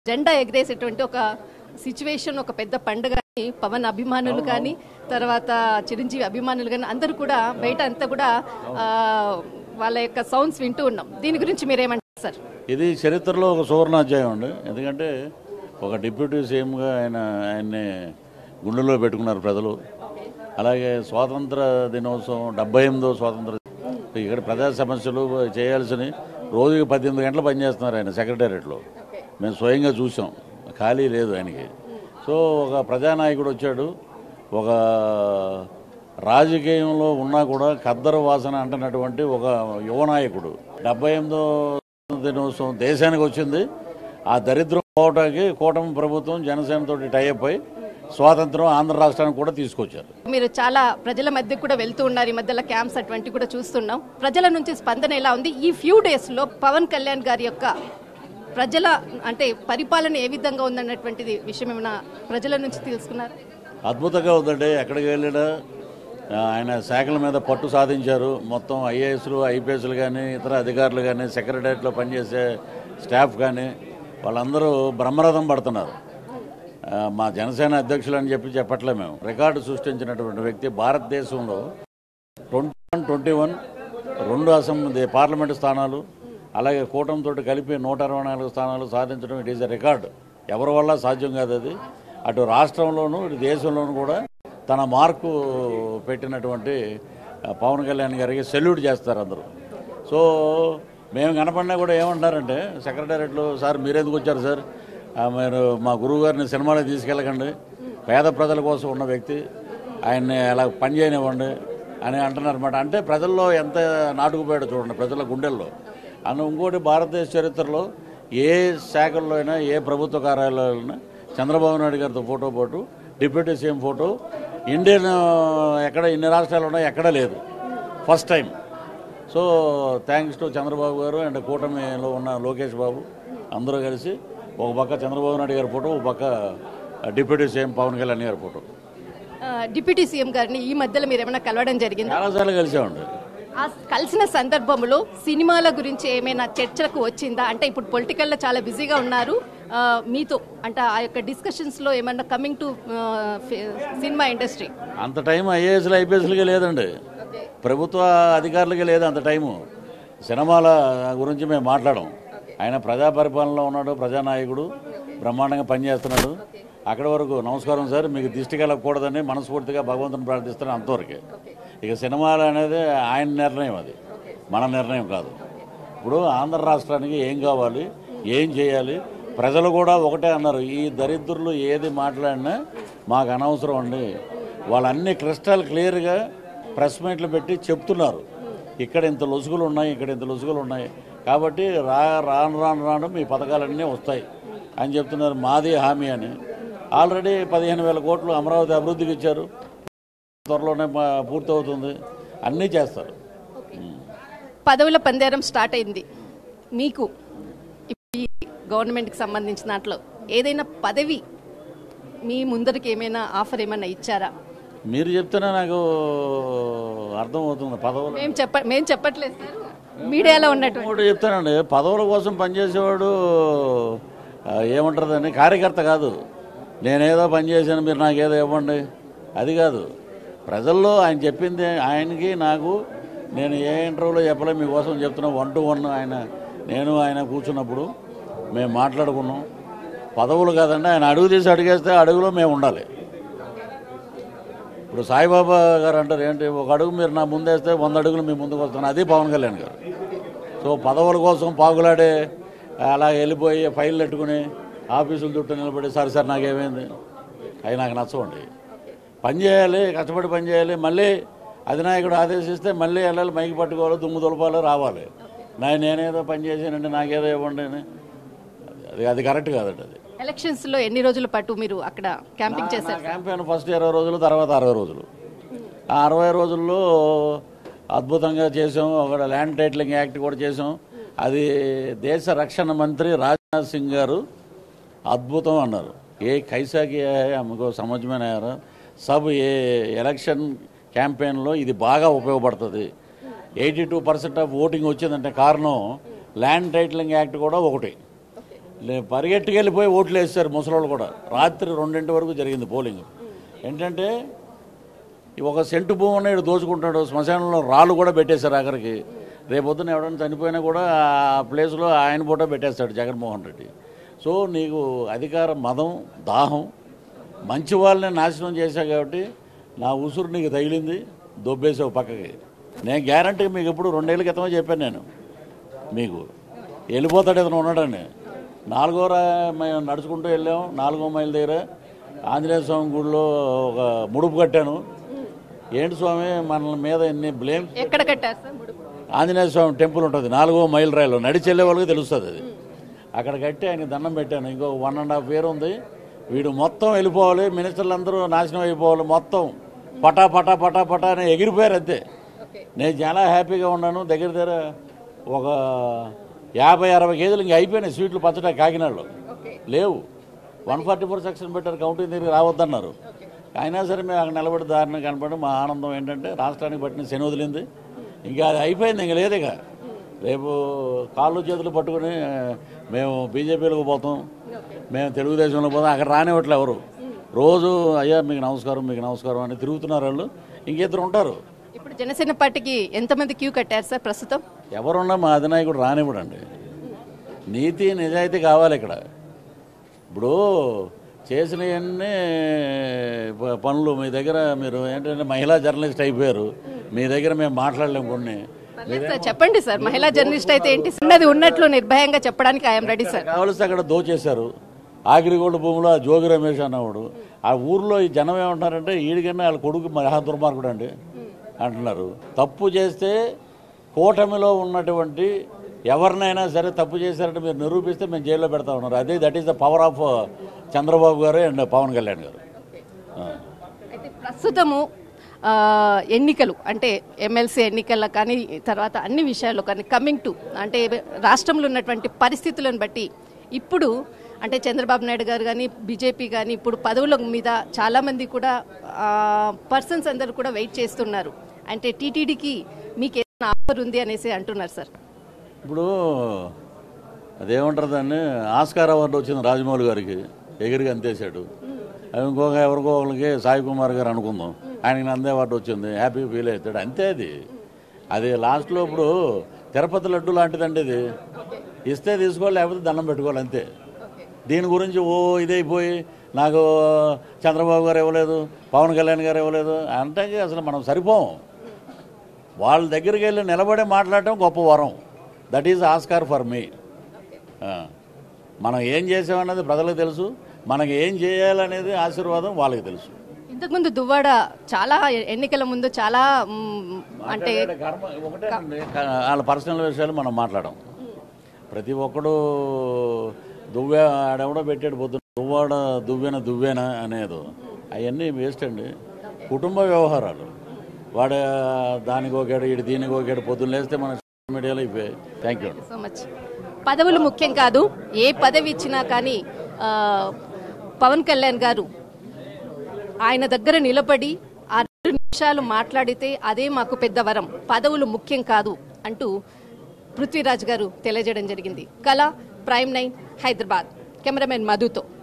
జెండా ఎగరేసేటువంటి ఒక సిచ్యువేషన్ ఒక పెద్ద పండుగ అని పవన్ అభిమానులు కానీ తర్వాత చిరంజీవి అభిమానులు కానీ అందరూ కూడా బయట అంతా కూడా ఆ, వాళ్ళ యొక్క సౌండ్స్ వింటూ ఉన్నాం దీని గురించి మీరేమంటారు సార్ ఇది చరిత్రలో ఒక సువర్ణాధ్యాయం అండి ఎందుకంటే ఒక డిప్యూటీ సీఎంగా ఆయన ఆయన్ని గుండెల్లో పెట్టుకున్నారు ప్రజలు అలాగే స్వాతంత్ర దినోత్సవం డెబ్బై ఎనిమిదో స్వాతంత్ర ఇక్కడ ప్రజా సమస్యలు చేయాల్సిన రోజుకి పద్దెనిమిది గంటలు పనిచేస్తున్నారు ఆయన సెక్రటేరియట్లో మేము స్వయంగా చూసాం ఖాళీ లేదు ఆయనకి సో ఒక ప్రజానాయకుడు వచ్చాడు ఒక రాజకీయంలో ఉన్నా కూడా ఖద్దరు వాసన అంటున్నటువంటి ఒక యువ నాయకుడు డెబ్బై ఎనిమిదో దినోత్సవం దేశానికి వచ్చింది ఆ దరిద్రం పోవటానికి కూటమి ప్రభుత్వం జనసేనతో టైఅప్ అయి స్వాతంత్రం ఆంధ్ర రాష్ట్రానికి కూడా తీసుకొచ్చారు మీరు చాలా ప్రజల మధ్య కూడా వెళ్తూ ఉన్నారు ఈ మధ్యలో క్యాంప్స్ అటువంటి కూడా చూస్తున్నాం ప్రజల నుంచి స్పందన ఎలా ఉంది ఈ ఫ్యూ డేస్ లో పవన్ కళ్యాణ్ గారి యొక్క ప్రజల అంటే పరిపాలన ఏ విధంగా ఉందన్నటువంటిది విషయం ఏమైనా ప్రజల నుంచి తెలుసుకున్నారు అద్భుతంగా ఉందండి ఎక్కడికి వెళ్ళినా ఆ, ఆయన శాఖల మీద పట్టు సాధించారు మొత్తం ఐఏఎస్లు ఐపీఎస్లు కానీ ఇతర అధికారులు కానీ సెక్రటరియట్లో పనిచేసే స్టాఫ్ కానీ వాళ్ళందరూ బ్రహ్మరథం పడుతున్నారు ఆ, మా జనసేన అధ్యక్షులు అని చెప్పి చెప్పట్లే మేము రికార్డు సృష్టించినటువంటి వ్యక్తి భారతదేశంలో ట్వంటీ వన్ ట్వంటీ వన్ రెండు అసెంబ్లీ పార్లమెంటు స్థానాలు అలాగే కూటమితో కలిపి నూట అరవై నాలుగు స్థానాలు సాధించడం ఇట్ ఈస్ ఎ రికార్డ్ ఎవరి వల్ల సాధ్యం కాదు అది అటు రాష్ట్రంలోనూ ఇటు దేశంలోనూ కూడా తన మార్కు పెట్టినటువంటి ఆ, పవన్ కళ్యాణ్ గారికి సెల్యూట్ చేస్తారు అందరూ సో మేము కనపడినా కూడా ఏమంటారంటే సెక్రటేరియట్లో సార్ మీరెందుకు వచ్చారు సార్ ఆ, మీరు మా గురువు గారిని సినిమాలో తీసుకెళ్ళకండి పేద ప్రజల కోసం ఉన్న వ్యక్తి ఆయన్ని అలా పని చేయనివ్వండి అని అంటున్నారన్నమాట అంటే ప్రజల్లో ఎంత నాటుకుపోయాడో చూడండి ప్రజల గుండెల్లో అన్న ఇంకోటి భారతదేశ చరిత్రలో ఏ శాఖల్లో అయినా ఏ ప్రభుత్వ కార్యాలయాల్లో అయినా చంద్రబాబు నాయుడు గారితో ఫోటో పాటు డిప్యూటీ సీఎం ఫోటో ఇండియన్ ఎక్కడ ఇన్ని రాష్ట్రాలు ఉన్నాయి ఎక్కడ లేదు first time so thanks to Chandrababu garu and కూటమిలో ఉన్న లోకేష్ బాబు అందరూ కలిసి ఒక పక్క చంద్రబాబు నాయుడు గారి ఫోటో ఒక పక్క డిప్యూటీ సీఎం పవన్ కళ్యాణ్ గారి ఫోటో ఆ, డిప్యూటీ సీఎం గారిని ఈ మధ్యలో మీరు ఏమైనా కలవడం జరిగింది చాలాసార్లు కలిసామండి ఆ కలిసిన సందర్భంలో సినిమాల గురించి ఏమైనా చర్చలకు వచ్చిందా అంటే ఇప్పుడు పొలిటికల్లో చాలా బిజీగా ఉన్నారు ఆ, మీతో అంటే ఆ యొక్క డిస్కషన్స్ లో ఏమన్నా కమింగ్ టు సినిమా ఇండస్ట్రీ అంత టైం ఐఏఎస్లు ఐపీఎస్లకి లేదండి ప్రభుత్వ అధికారులకి లేదు అంత టైము సినిమాల గురించి మేము మాట్లాడం ఆయన ప్రజా పరిపాలనలో ఉన్నాడు ప్రజానాయకుడు బ్రహ్మాండంగా పనిచేస్తున్నాడు అక్కడి వరకు నమస్కారం సార్ మీకు దిష్టి కలగకూడదని మనస్ఫూర్తిగా భగవంతుని ప్రార్థిస్తున్నాను అంతవరకే ఇక సినిమాలు అనేది ఆయన నిర్ణయం అది మన నిర్ణయం కాదు ఇప్పుడు ఆంధ్ర రాష్ట్రానికి ఏం కావాలి ఏం చేయాలి ప్రజలు కూడా ఒకటే అన్నారు ఈ దరిద్రులు ఏది మాట్లాడినా మాకు అనవసరం అండి వాళ్ళన్ని క్రిస్టల్ క్లియర్గా ప్రెస్ మీట్లు పెట్టి చెప్తున్నారు ఇక్కడ ఇంత లొసుగులు ఉన్నాయి ఇక్కడ ఇంత లొసుగులు ఉన్నాయి కాబట్టి రా రాను రాను రాను మీ పథకాలన్నీ వస్తాయి అని చెప్తున్నారు మాది హామీ అని ఆల్రెడీ పదిహేను వేల కోట్లు అమరావతి అభివృద్ధికి ఇచ్చారు త్వరలోనే మా- పూర్తవుతుంది అన్నీ చేస్తారు పదవుల పందేరం స్టార్ట్ అయింది మీకు ఈ గవర్నమెంట్కి సంబంధించిన దాంట్లో ఏదైనా పదవి మీ ముందరికి ఏమైనా ఆఫర్ ఏమైనా ఇచ్చారా మీరు చెప్తేనే నాకు అర్థమవుతుంది పదవులు మేము చెప్ప మేము చెప్పట్లేదు సార్ మీడియాలో ఉన్నటువంటి ఒకటి చెప్తానండి పదవుల కోసం పనిచేసేవాడు ఆ, ఏమంటారు కార్యకర్త కాదు నేనేదో పని చేశాను మీరు నాకేదో ఇవ్వండి అది కాదు ప్రజల్లో ఆయన చెప్పింది ఆయనకి నాకు నేను ఏ ఇంటర్వ్యూలో చెప్పలే మీకోసం చెప్తున్నా వన్ టు వన్ ఆయన నేను ఆయన కూర్చున్నప్పుడు మేము మాట్లాడుకున్నాం పదవులు కాదండి ఆయన అడుగు తీసి అడిగేస్తే అడుగులో మేము ఉండాలి ఇప్పుడు సాయిబాబా గారు అంటారు ఏంటి ఒక అడుగు మీరు నా ముందేస్తే వంద అడుగులు మీ ముందుకు వస్తాను అది పవన్ కళ్యాణ్ గారు సో పదవుల కోసం పాకులాడే అలా వెళ్ళిపోయి ఫైల్ పెట్టుకుని ఆఫీసుల చుట్టూ నిలబడి సరే సార్ నాకేమైంది అవి నాకు నచ్చవండి పని చేయాలి కష్టపడి పని చేయాలి మళ్ళీ అధినాయకుడు ఆదేశిస్తే మళ్ళీ వెళ్ళాలి మైకి పట్టుకోవాలి దుమ్ము దులపాలి రావాలి నా నేనేదో పని చేశానండి నాకేదో ఇవ్వండి అని అది అది కరెక్ట్ కాదండి అది ఎలక్షన్స్ లో ఎన్ని రోజుల పాటు మీరు అక్కడ క్యాంపింగ్ నా చేశారు క్యాంపెయిన్ ఫస్ట్ ఇరవై రోజులు తర్వాత అరవై రోజులు ఆ అరవై రోజుల్లో అద్భుతంగా చేసాం ఒక ల్యాండ్ టైటిలింగ్ యాక్ట్ కూడా చేసాం అది దేశ రక్షణ మంత్రి రాజ్నాథ్ సింగ్ గారు అద్భుతం అన్నారు ఏ కైసాకి అమ్మకో సమజ్మైన సబ్ ఏ ఎలక్షన్ క్యాంపెయిన్లో ఇది బాగా ఉపయోగపడుతుంది eighty two percent of voting వచ్చిందంటే కారణం ల్యాండ్ టైటిలింగ్ యాక్ట్ కూడా ఒకటి లే- పరిగెట్టుకెళ్ళిపోయి ఓట్లు వేస్తారు ముసలోళ్ళు కూడా రాత్రి రెండింటి వరకు జరిగింది పోలింగ్ ఏంటంటే ఈ ఒక సెంటు భూమి ఉన్నాడు దోచుకుంటాడు శ్మశానంలో రాళ్ళు కూడా పెట్టేశారు ఆఖరికి రేపొద్దున ఎవడైనా చనిపోయినా కూడా ఆ ప్లేస్లో ఆయన ఫోటో పెట్టేస్తాడు జగన్మోహన్ రెడ్డి సో నీకు అధికార మదం దాహం మంచి వాళ్ళని నాశనం చేశావు కాబట్టి నా ఉసురు నీకు తగిలింది దొబ్బేసావు పక్కకి నేను గ్యారంటీ మీకు ఇప్పుడు రెండేళ్ళ క్రితమే చెప్పాను నేను మీకు వెళ్ళిపోతాడు ఇతను ఉన్నాడని నాలుగో రా మేము నడుచుకుంటూ వెళ్ళాం నాలుగో మైల్ దగ్గర ఆంజనేయ స్వామి గుడిలో ఒక ముడుపు కట్టాను ఏంటి స్వామి మన మీద ఎన్ని బ్లేమ్ ఎక్కడ కట్టారు సార్ ముడుపు? ఆంజనేయ స్వామి టెంపుల్ ఉంటుంది నాలుగో మైల్ రైలు నడిచి వెళ్ళే వాళ్ళకి తెలుస్తుంది అది అక్కడ కట్టి ఆయన దండం పెట్టాను ఇంకో వన్ అండ్ హాఫ్ ఇయర్ ఉంది వీడు మొత్తం వెళ్ళిపోవాలి మినిస్టర్లు అందరూ నాశనం అయిపోవాలి మొత్తం పటా పటా పటా పటా అని ఎగిరిపోయారు అంతే నేను చాలా హ్యాపీగా ఉన్నాను దగ్గర దగ్గర ఒక యాభై అరవై కేజీలు ఇంక అయిపోయినాయి స్వీట్లు పచ్చడా కాకినాడలో లేవు వన్ ఫార్టీ ఫోర్ సెక్షన్ పెట్టారు కౌంటింగ్ దగ్గర రావద్దన్నారు అయినా సరే మేము అక్కడ నిలబడి దారిని కనపడి మా ఆనందం ఏంటంటే రాష్ట్రానికి పట్టిన శని వదిలింది ఇంకా అది అయిపోయింది ఇంక లేదు ఇక రేపు కాళ్ళు చేతులు పట్టుకుని మేము బీజేపీలోకి పోతాం మేము తెలుగుదేశంలో పోతాం అక్కడ రానివ్వట్లే ఎవరు రోజు అయ్యా మీకు నమస్కారం మీకు నమస్కారం అని తిరుగుతున్నారు వాళ్ళు ఇంకిద్దరు ఉంటారు ఇప్పుడు జనసేన పార్టీకి ఎంతమంది క్యూ కట్టారు సార్ ప్రస్తుతం ఎవరున్నా మా అధినాయకుడు రానివ్వడండి నీతి నిజాయితీ కావాలి ఇక్కడ ఇప్పుడు చేసినవన్నీ ప- పనులు మీ దగ్గర మీరు ఏంటంటే మహిళా జర్నలిస్ట్ అయిపోయారు మీ దగ్గర మేము మాట్లాడలేము కొన్ని పర్లేదు సార్ చెప్పండి సార్ మహిళా జర్నలిస్ట్ అయితే ఏంటి ఉన్నది ఉన్నట్లు నిర్భయంగా చెప్పడానికి ఐఎమ్ రెడీ సార్ కావలసి అక్కడ దోచేశారు ఆగిరిగోడ భూమిలో ఆ జోగి రమేష్ అన్నవాడు ఆ ఊర్లో ఈ జనం ఏమంటున్నారంటే ఈడికన్నా వాళ్ళ కొడుకు మహా దుర్మార్గుడు అండి అంటున్నారు తప్పు చేస్తే కూటమిలో ఉన్నటువంటి ఎవరినైనా సరే తప్పు చేశారంటే మీరు నిరూపిస్తే మేము జైల్లో పెడతా ఉన్నారు అదే that is the power of Chandrababu garu and Pawan Kalyan గారు ఆ. అయితే ప్రస్తుతము ఆ, ఎన్నికలు అంటే ఎమ్మెల్సీ ఎన్నికల కానీ తర్వాత అన్ని విషయాల్లో కానీ కమింగ్ టు అంటే రాష్ట్రంలో ఉన్నటువంటి పరిస్థితులను బట్టి ఇప్పుడు అంటే చంద్రబాబు నాయుడు గారు కానీ బీజేపీ కానీ ఇప్పుడు పదవుల మీద చాలామంది కూడా పర్సన్స్ అందరూ కూడా వెయిట్ చేస్తున్నారు అంటే టీటీడీకి మీకు ఏదైనా ఆఫర్ ఉంది అనేసి అంటున్నారు సార్ ఇప్పుడు అదేమంటారు దాన్ని ఆస్కార్ అవార్డు వచ్చింది రాజమౌళి గారికి ఎగిరికి అంతేశాడు అది ఇంకొక ఎవరికో ఒకరికి సాయి కుమార్ గారు అనుకుందాం ఆయనకి నంది అవార్డు వచ్చింది హ్యాపీ ఫీల్ అవుతాడు అంతే అది అది లాస్ట్లో ఇప్పుడు తిరుపతి లడ్డు లాంటిదండి ఇది ఇస్తే తీసుకోవాలి లేకపోతే దండం పెట్టుకోవాలి అంతే దీని గురించి ఓ ఇదైపోయి నాకు చంద్రబాబు గారు ఇవ్వలేదు పవన్ కళ్యాణ్ గారు ఇవ్వలేదు అంటే అసలు మనం సరిపోం వాళ్ళ దగ్గరికి వెళ్ళి నిలబడి మాట్లాడటం గొప్ప వరం that is Oscar for me మనం ఏం చేసామన్నది ప్రజలకు తెలుసు మనకి ఏం చేయాలనేది ఆశీర్వాదం వాళ్ళకి తెలుసు ఇంతకుముందు దువ్వాడ చాలా ఎన్నికల ముందు చాలా మ్, అంటే మాట్లాడే కర్మ ఒకటేనండి క- వాళ్ళ పర్సనల్ విషయాలు మనం మాట్లాడడం ప్రతి ఒక్కడు దువ్వే ఆడెవడో పెట్టాడు పొద్దున్న దువ్వాడ దువ్వెన దువ్వెన అనేది అవన్నీ వేస్ట్ అండి కుటుంబ వ్యవహారాలు వాడు దానికి ఒకాడు ఇటు దీనికి ఒకాడు పొద్దున్న లేస్తే మన సోషల్ మీడియాలో అయిపోయాయి థ్యాంక్ యూ సో మచ్ పదవులు ముఖ్యం కాదు ఏ పదవి ఇచ్చినా కానీ ఆ, పవన్ కళ్యాణ్ గారు ఆయన దగ్గర నిలబడి ఆ రెండు నిమిషాలు మాట్లాడితే అదే మాకు పెద్ద వరం పదవులు ముఖ్యం కాదు అంటూ పృథ్వీరాజ్ గారు తెలియజేయడం జరిగింది కళ ప్రైమ్ నైన్ హైదరాబాద్ కెమెరామెన్ మధుతో